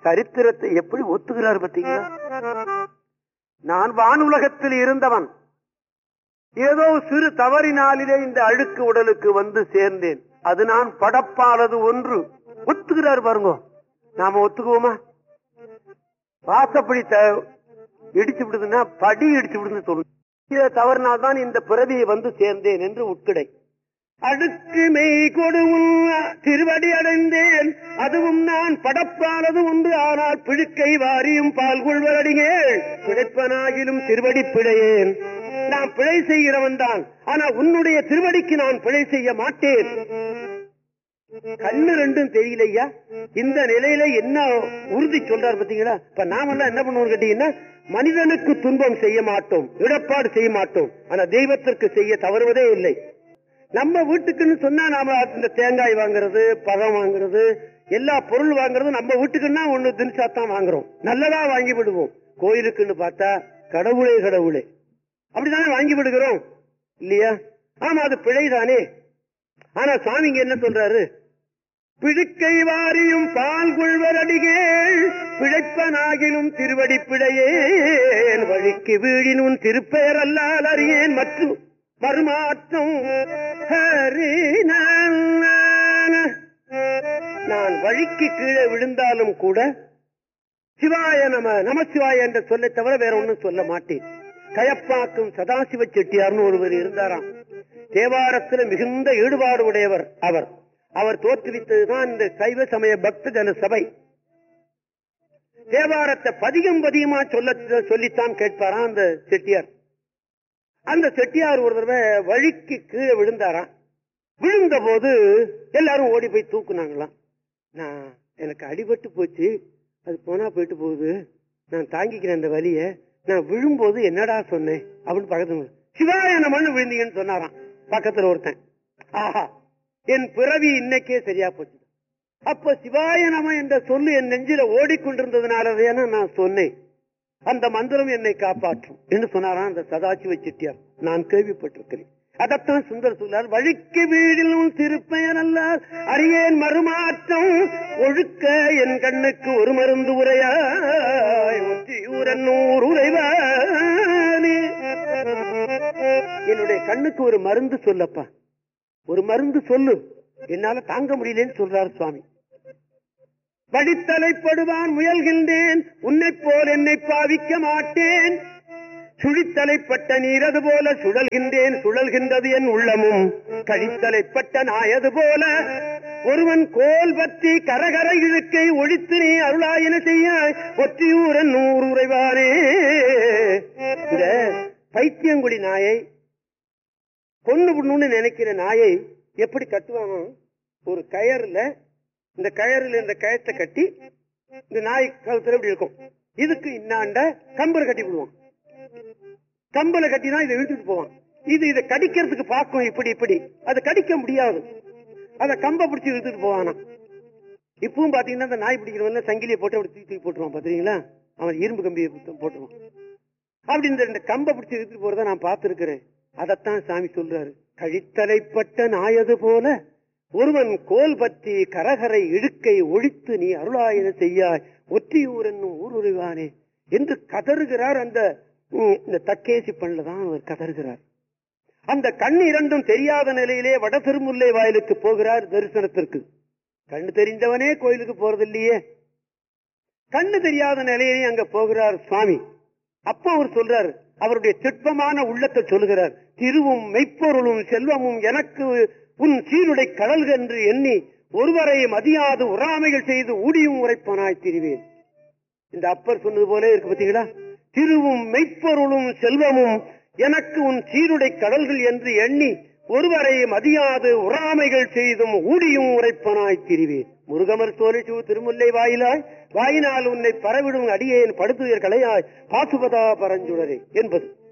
சரித்திரத்தை எப்படி ஒத்துகிறார் பார்த்தீங்களா நான் வானுலகத்தில் இருந்தவன் ஏதோ சிறு தவறினாலிலே இந்த அழுக்கு உடலுக்கு வந்து சேர்ந்தேன் அது நான் படப்பானது ஒன்று ஒத்துக்கிறார் பாருங்க நாம ஒத்துக்குவோமா வாசப்படி த- இடிச்சு விடுதுன்னா படி இடிச்சு விடுதுன்னு சொல்லுங்க இதை தவறினால்தான் இந்த பிறவியை வந்து சேர்ந்தேன் என்று உட்கிடை அடுக்கு மெய் கொடுவும் திருவடி அடைந்தேன் அதுவும் நான் படப்பானது ஒன்று ஆனால் பிழுக்கை வாரியும் பால் கொள்வரடிகள் பிழைப்பனாகிலும் திருவடி பிழையேன் நான் பிழை செய்கிறவன் தான் ஆனா உன்னுடைய திருவடிக்கு நான் பிழை செய்ய மாட்டேன் கண்ணு ரெண்டும் தெரியலையா இந்த நிலையில என்ன உறுதி சொல்றாரு பாத்தீங்களா இப்ப நாமெல்லாம் என்ன பண்ணுவோம் கேட்டீங்கன்னா மனிதனுக்கு துன்பம் செய்ய மாட்டோம் இடப்பாடு செய்ய மாட்டோம் ஆனா தெய்வத்திற்கு செய்ய தவறுவதே இல்லை நம்ம வீட்டுக்குன்னு சொன்னா நாம இந்த தேங்காய் வாங்குறது பழம் வாங்குறது எல்லா பொருள் வாங்குறதும் நம்ம வீட்டுக்குன்னா ஒண்ணு தினசாத்தான் வாங்குறோம் நல்லதா வாங்கி விடுவோம் கோயிலுக்குன்னு பார்த்தா கடவுளே கடவுளே அப்படித்தானே வாங்கி விடுகிறோம் இல்லையா ஆமா அது பிழைதானே ஆனா சுவாமிங்க என்ன சொல்றாரு பிழுக்கை வாரியும் பால் கொள்வரடிகள் பிழைப்பனாகிலும் திருவடி பிழையேன் வழிக்கு வீழின் உன் திருப்பெயர் அல்லால் அறியேன் மற்றும் மறுமாற்றம் ஹரி நான. நான் வழிக்கு கீழே விழுந்தாலும் கூட சிவாய நம நமசிவாய என்ற சொல்லை தவிர வேற ஒண்ணும் சொல்ல மாட்டேன் கயப்பாக்கும் சதாசிவ செட்டியார்னு ஒருவர் இருந்தாராம் தேவாரத்துல மிகுந்த ஈடுபாடு உடையவர் அவர் அவர் தோற்றுவித்ததுதான் இந்த சைவ சமய பக்த ஜன சபை தேவாரத்தை பதிகம் பதிகமா சொல்ல சொல்லித்தான் கேட்பாராம் அந்த செட்டியார் அந்த செட்டியார் ஒரு தடவை வழிக்கு கீழே விழுந்தாராம் விழுந்த போது எல்லாரும் ஓடி போய் தூக்குனாங்களாம் நான் எனக்கு அடிபட்டு போச்சு அது போனா போயிட்டு போகுது நான் தாங்கிக்கிறேன் அந்த வலிய நான் விழும்போது என்னடா சொன்னேன் அப்படின்னு பக்கத்துல சிவாய நமன்னு விழுந்தீங்கன்னு சொன்னாராம் பக்கத்துல ஒருத்தன் ஆஹா என் பிறவி இன்னைக்கே சரியா போச்சு அப்ப சிவாய நம என்ற சொல்லு என் நெஞ்சில ஓடிக்கொண்டிருந்ததுனாலதான நான் சொன்னேன் அந்த மந்திரம் என்னை காப்பாற்றும் என்று சொன்னாராம் அந்த சதாசிவ செட்டியார் நான் கேள்விப்பட்டிருக்கிறேன் அதத்தான் சுந்தர் சொல்லார் வழிக்கு வீடிலும் திருப்பெயர் அல்லார் அரியேன் மறுமாற்றம் ஒழுக்க என் கண்ணுக்கு ஒரு மருந்து உரையாய் ஒற்றியூரன் நூறு உரைவானே என்னுடைய கண்ணுக்கு ஒரு மருந்து சொல்லப்பா ஒரு மருந்து சொல்லு என்னால தாங்க முடியலன்னு சொல்றாரு சுவாமி வடித்தலைப்படுவான் முயல்கின்றேன் உன்னை போல் என்னை பாவிக்க மாட்டேன் சுழித்தலைப்பட்ட நீரது போல சுழல்கின்றேன் சுழல்கின்றது என் உள்ளமும் கழித்தலைப்பட்ட நாயது போல ஒருவன் கோல் பற்றி கரகர இழுக்கை ஒழித்து நீ அருளாயின செய்ய ஒற்றியூரன் நூறு உறைவானே இந்த பைத்தியங்குடி நாயை கொன்னு விடணும்னு நினைக்கிற நாயை எப்படி கட்டுவானோ ஒரு கயறுல இந்த கயறுல இந்த கயத்தை கட்டி இந்த நாய் கழுத்துல இப்படி இருக்கும் இதுக்கு இன்னாண்ட கம்பரை கட்டி விடுவான் கம்பல கட்டி தான் இதை இழுத்துட்டு போவான் இது இதை கடிக்கிறதுக்கு பார்க்கும் இப்படி இப்படி அதை கடிக்க முடியாது அத கம்ப பிடிச்சு இழுத்துட்டு போவானா இப்பவும் பாத்தீங்கன்னா இந்த நாய் பிடிக்கிறவன சங்கிலியை போட்டு அப்படி தூக்கி தூக்கி போட்டுருவான் பாத்தீங்களா அவன் இரும்பு கம்பியை போட்டுருவான் அப்படி இந்த ரெண்டு கம்ப பிடிச்சு இழுத்துட்டு போறத நான் பார்த்திருக்கிறேன் அதத்தான் சாமி சொல்றாரு கழித்தலைப்பட்ட நாயது போல ஒருவன் கோல் பற்றி கரகரை இழுக்கை ஒழித்து நீ அருளாயன செய்யாய் ஒற்றியூர் என்னும் ஊருருவானே என்று கதறுகிறார் அந்த ம், இந்த தக்கேசி பண்ணல தான் அவர் கதறுகிறார் அந்த கண் இரண்டும் தெரியாத நிலையிலே வட திருமுல்லை வாயிலுக்கு போகிறார் தரிசனத்திற்கு கண்ணு தெரிந்தவனே கோயிலுக்கு போறதில்லையே கண்ணு தெரியாத நிலையிலே அங்க போகிறார் சுவாமி அப்ப அவர் சொல்றாரு அவருடைய திட்பமான உள்ளத்தை சொல்லுகிறார் திருவும் மெய்ப்பொருளும் செல்வமும் எனக்கு உன் சீருடை கடல்கள் என்று எண்ணி ஒருவரை மதியாது உறாமைகள் செய்து ஊடியும் உரைப்பனாய் திரிவேன் இந்த அப்பர் சொன்னது போல இருக்கு பாத்தீங்களா திருவும் மெய்ப்பொருளும் செல்வமும் எனக்கு உன் சீருடை கடல்கள் என்று எண்ணி ஒருவரை மதியாது உறாமைகள் செய்தும் ஊடியும் உரைப்பனாய் திரிவேன் முருகமர் சோழிச்சு திருமுல்லை வாயிலாய் வாயினால் உன்னை பரவிடும் அடியேன் படுத்துயர் கலையாய் பாசுபதா பரஞ்சுடரே என்பது